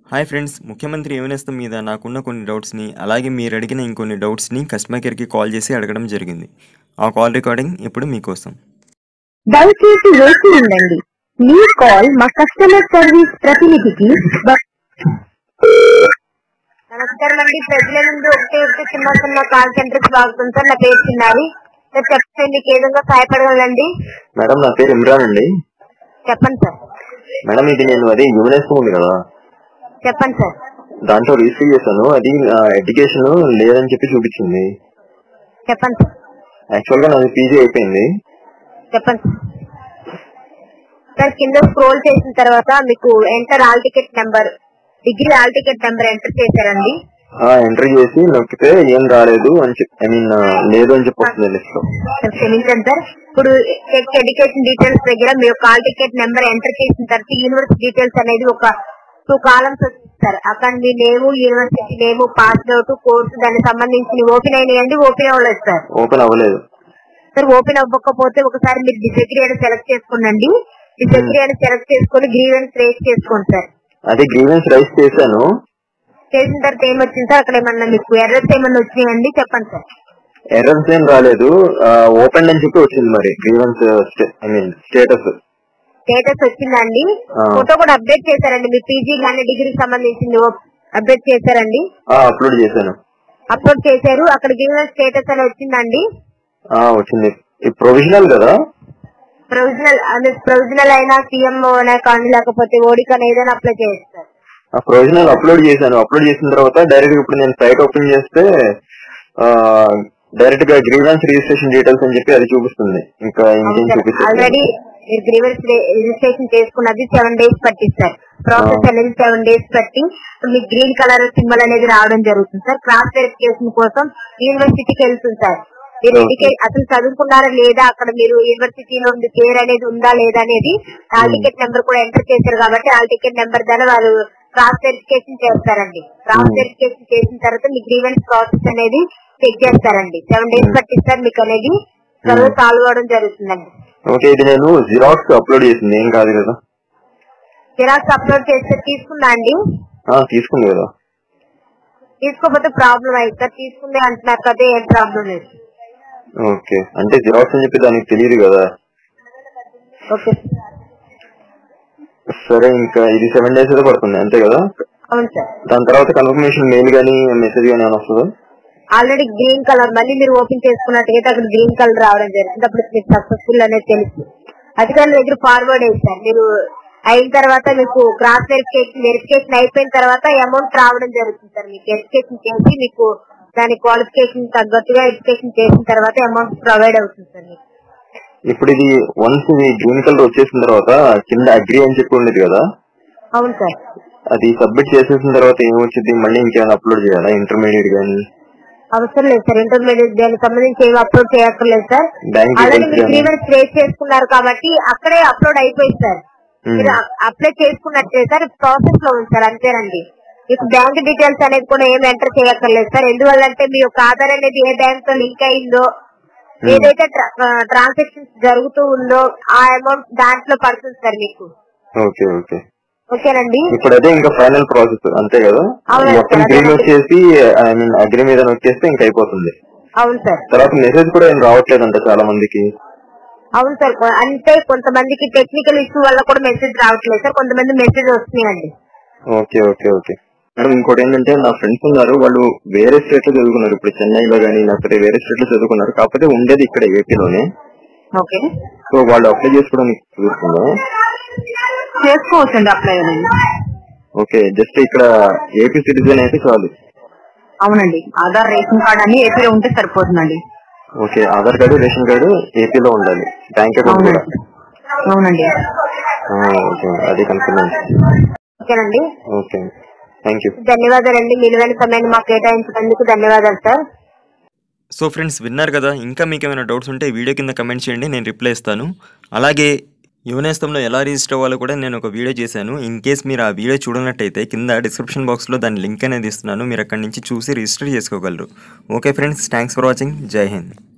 Hi friends ముఖ్యమంత్రి యువనేస్తం మీద నాకున్న కొన్ని డౌట్స్ని అలాగే మీరు అడిగిన ఇంకొన్ని డౌట్స్ని కస్టమర్ కేర్కి కాల్ చేసి అడగడం జరిగింది ఆ కాల్ రికార్డింగ్ ఇప్పుడు మీకోసం దయచేసి వేచి ఉండండి మీ కాల్ మా కస్టమర్ సర్వీస్ ప్రతినిధికి బ- నమస్కారం అండి ప్రజల నుండి ఒకటి ఒకటి చిన్న చిన్న కాల్ సెంటర్ కి స్వాగతం సార్ నా పేరు చిన్నారి సార్ చెప్పండి మీకు ఏ విధంగా సహాయపడగలండి మేడం నా పేరు ఇమ్రాన్ అండి చెప్పండి సార్ మేడం ఇది నేను అదే యువనేస్కో ఉంది కదా చెప్పండి సార్ దాంట్లో రిజిస్టర్ చేశాను అది ఎడ్యుకేషన్ లేదని చెప్పి చూపించింది చెప్పండి సార్ యాక్చువల్ గా నాది పీజీ అయిపోయింది చెప్పండి సార్ సార్ కింద స్క్రోల్ చేసిన తర్వాత మీకు enter hall ticket number degree hall ticket number enter చేశారండి ఎంటర్ చేసి నొక్కితే ఏం రాలేదు అని చెప్పి ఐ మీన్ లేదు అని చెప్పి వస్తుంది లిస్ట్ లో సార్ క్షమించండి సార్ ఇప్పుడు టెక్ ఎడ్యుకేషన్ డీటెయిల్స్ దగ్గర మీ యొక్క కాల్ టికెట్ నెంబర్ ఎంటర్ చేసిన తర్వాత యూనివర్సిటీ డీటెయిల్స్ అనేది ఒక టూ కాలమ్స్ వస్తుంది సార్ అక్కడ మీ name university name pass out course దానికి సంబంధించి ఓపెన్ అయినాయండి ఓపెన్ అవ్వలేదు సార్ ఓపెన్ అవ్వలేదు సార్ ఓపెన్ అవ్వకపోతే ఒకసారి మీరు డిసగ్రీ అని సెలెక్ట్ చేసుకోండి డిసగ్రీ అని సెలెక్ట్ చేసుకొని గ్రీవెన్స్ రేస్ చేసుకోండి సార్ అదే గ్రీవెన్స్ రైస్ చేశాను చేసిన తర్వాత ఏమొచ్చింది సార్ అక్కడ ఏమన్నా మీకు ఎర్రర్స్ ఏమన్నా వచ్చినాయండి చెప్పండి సార్ ఎర్రర్స్ ఏం రాలేదు ఓపెన్ అని చెప్పి వచ్చింది మరి grievance I mean status status వచ్చిందండి ఆ. ఫోటో కూడా అప్డేట్ చేశారండి మీ పీజీ కానీ డిగ్రీకి సంబంధించింది అప్డేట్ చేశారండి అప్లోడ్ చేశాను అప్లోడ్ చేశారు అక్కడ గిరిన స్టేటస్ అని వచ్చిందండి ఆ, వచ్చింది ఇది ప్రొవిజనల్ కదా ప్రొవిజనల్ అది ప్రొవిజనల్ అయినా సీఎంఓ అయినా కానీ లేకపోతే ఓడికి అని ఏదైనా అప్లై చేస్తారు ఆ ప్రొవిజనల్ అప్లోడ్ చేశాను అప్లోడ్ చేసిన తర్వాత డైరెక్ట్ ఇప్పుడు నేను సైట్ ఓపెన్ చేస్తే డైరెక్ట్ గా గ్రీవెన్స్ రిజిస్ట్రేషన్ డీటెయిల్స్ అని చెప్పి అది చూపిస్తుంది ఇంకా ఇంకేం చూపిస్తుంది ఆల్రెడీ మీరు గ్రీవెన్స్ రిజిస్ట్రేషన్ చేసుకున్నది సెవెన్ డేస్ పట్టింది సార్ ప్రాసెస్ ఆ. అనేది సెవెన్ డేస్ పట్టి మీకు గ్రీన్ కలర్ సింబల్ అనేది రావడం జరుగుతుంది సార్ క్రాస్ వెరిఫికేషన్ కోసం యూనివర్సిటీకి వెళ్తుంది సార్ మీరు Okay. ఎడ్యుకేట్ అసలు చదువుకున్నారా లేదా అక్కడ మీరు యూనివర్సిటీలో ఉండి పేరు అనేది ఉందా లేదా అనేది హాల్ Hmm. టికెట్ నెంబర్ కూడా ఎంటర్ చేశారు కాబట్టి హాల్ టికెట్ నెంబర్ ద్వారా వారు క్రాస్ వెరిఫికేషన్ చేస్తారండి క్రాస్ Hmm. వెరిఫికేషన్ చేసిన తర్వాత మీ గ్రీవెన్స్ ప్రాసెస్ అనేది చెక్ చేస్తారండి సెవెన్ డేస్ Hmm. పట్టిస్తారు మీకు అనేది త్వరగా Hmm. సాల్వ్ అవడం జరుగుతుందండి ఓకే ఇది నేను జిరాక్స్ అప్లోడ్ చేసింది ఏం కాదు కదా జిరాక్స్ అప్లోడ్ చేస్తే తీసుకుందా అండి ఆ, తీసుకుంది కదా తీసుకోకపోతే ప్రాబ్లం అయింది సార్ తీసుకుంది అంటున్నారు కదా ఏం ప్రాబ్లం లేదు ఓకే అంటే జిరాక్స్ అని చెప్పి దానికి తెలియదు కదా ఓకే సరే ఇంకా ఇది సెవెన్ డేస్ అయితే పడుతుంది అంతే కదా అవును సార్ దాని తర్వాత కన్ఫర్మేషన్ మెయిల్ గానీ మెసేజ్ గానీ ఏమైనా వస్తుందా ఆల్రెడీ గ్రీన్ కలర్ మళ్ళీ మీరు ఓపెన్ చేసుకున్నట్టయితే అక్కడ గ్రీన్ కలర్ రావడం జరుగుతుంది అప్పుడు మీకు సక్సెస్ఫుల్ అనేది తెలుసు అధికారుల దగ్గర ఫార్వర్డ్ అయ్యింది సార్ మీరు అయిన తర్వాత మీకు క్రాస్ వెరిఫికేషన్ వెరిఫికేషన్ అయిపోయిన తర్వాత అమౌంట్ రావడం జరుగుతుంది సార్ మీకు వెరిఫికేషన్ చేసి మీకు దాని క్వాలిఫికేషన్ తగ్గట్టుగా ఎడ్యుకేషన్ చేసిన తర్వాత అమౌంట్ ప్రొవైడ్ అవుతుంది సార్ మీకు ఇప్పుడు ఇది వన్స్ ఇది గ్రీన్ కలర్ వచ్చేసిన తర్వాత కింద అగ్రి అని చెప్పి ఉండేది కదా అవును సార్ అది సబ్మిట్ చేసేసిన తర్వాత ఏమొచ్చింది మళ్ళీ ఇంకేమైనా అప్లోడ్ చేయాలా ఇంటర్మీడియట్ గానీ అవసరం లేదు సార్ ఇంటర్మీడియట్ దానికి సంబంధించి ఏమి అప్లోడ్ చేయక్కర్లేదు సార్ బ్యాంక్ ఆల్రెడీ డీటెయిల్స్ మీరు గానీ గ్రీవెన్స్ రేస్ చేసుకున్నారు కాబట్టి అక్కడే అప్లోడ్ అయిపోయింది సార్ మీరు అప్లై చేసుకున్నట్టే సార్ ప్రాసెస్ లో ఉంది సార్ అంతేనండి మీకు బ్యాంక్ డీటెయిల్స్ అనేది కూడా ఏమి ఎంటర్ చేయక్కర్లేదు సార్ ఎందువల్లంటే మీ యొక్క ఆధార్ అనేది ఏ బ్యాంక్ తో లింక్ అయిందో Hmm. ఏదైతే ట్రాన్సాక్షన్స్ జరుగుతూ ఉందో ఆ అమౌంట్ దాంట్లో పడుతుంది సార్ మీకు ఓకే ఓకే ఓకేనండి ఇప్పుడు అదే ఇంకా ఫైనల్ ప్రాసెస్ అంతే కదా అవును, మొత్తం అదే. గ్రీన్ వచ్చేసి ఐ మీన్ అగ్రి మీద నొక్కేస్తే ఇంకా అయిపోతుంది అవును సార్ తర్వాత మెసేజ్ కూడా ఏం రావట్లేదంట చాలా మందికి అవును సార్ కొ- అంటే కొంతమందికి టెక్నికల్ ఇష్యూ వల్ల కూడా మెసేజ్ రావట్లేదు సార్ కొంతమంది మెసేజ్ వస్తున్నాయండి ఓకే ఓకే ఓకే మేడం ఇంకోటి ఏంటంటే నా ఫ్రెండ్స్ ఉన్నారు వాళ్ళు వేరే స్టేట్ లో చదువుకున్నారు ఇప్పుడు చెన్నైలో కానీ లేకపోతే వేరే స్టేట్ లో చదువుకున్నారు కాకపోతే ఉండేది ఇక్కడ ఏపీలోనే ఓకే సో వాళ్ళు అప్లై చేసుకోవడానికి కుదురుతుందా చేసుకోవచ్చండి అప్లై ఓకే జస్ట్ ఇక్కడ ఏపీ సిటిజన్ అయితే చాలు అవునండి ఆధార్ రేషన్ కార్డ్ అన్ని ఏపీలో ఉంటే సరిపోతుందండి okay Aadhaar card ration card ఏపీలో ఉండాలి బ్యాంక్ అకౌంట్ కూడా అవునండి ఆ, ఓకే అది కన్ఫర్మేషన్ ఓకేనండి ఓకే థ్యాంక్ యూ ధన్యవాదాలండి విలువైన సమయాన్ని మాకు కేటాయించినందుకు ధన్యవాదాలు సార్ సో ఫ్రెండ్స్ విన్నారు కదా ఇంకా మీకు ఏమైనా డౌట్స్ ఉంటే వీడియో కింద కమెంట్ చేయండి నేను రిప్లై ఇస్తాను అలాగే యువనేస్తంలో ఎలా రిజిస్టర్ అవ్వాలో కూడా నేను ఒక వీడియో చేశాను ఇన్ కేస్ మీరు ఆ వీడియో చూడనట్టయితే కింద డిస్క్రిప్షన్ బాక్స్లో దాని లింక్ అనేది ఇస్తున్నాను మీరు అక్కడి నుంచి చూసి రిజిస్టర్ చేసుకోగలరు okay friends thanks for watching Jai Hind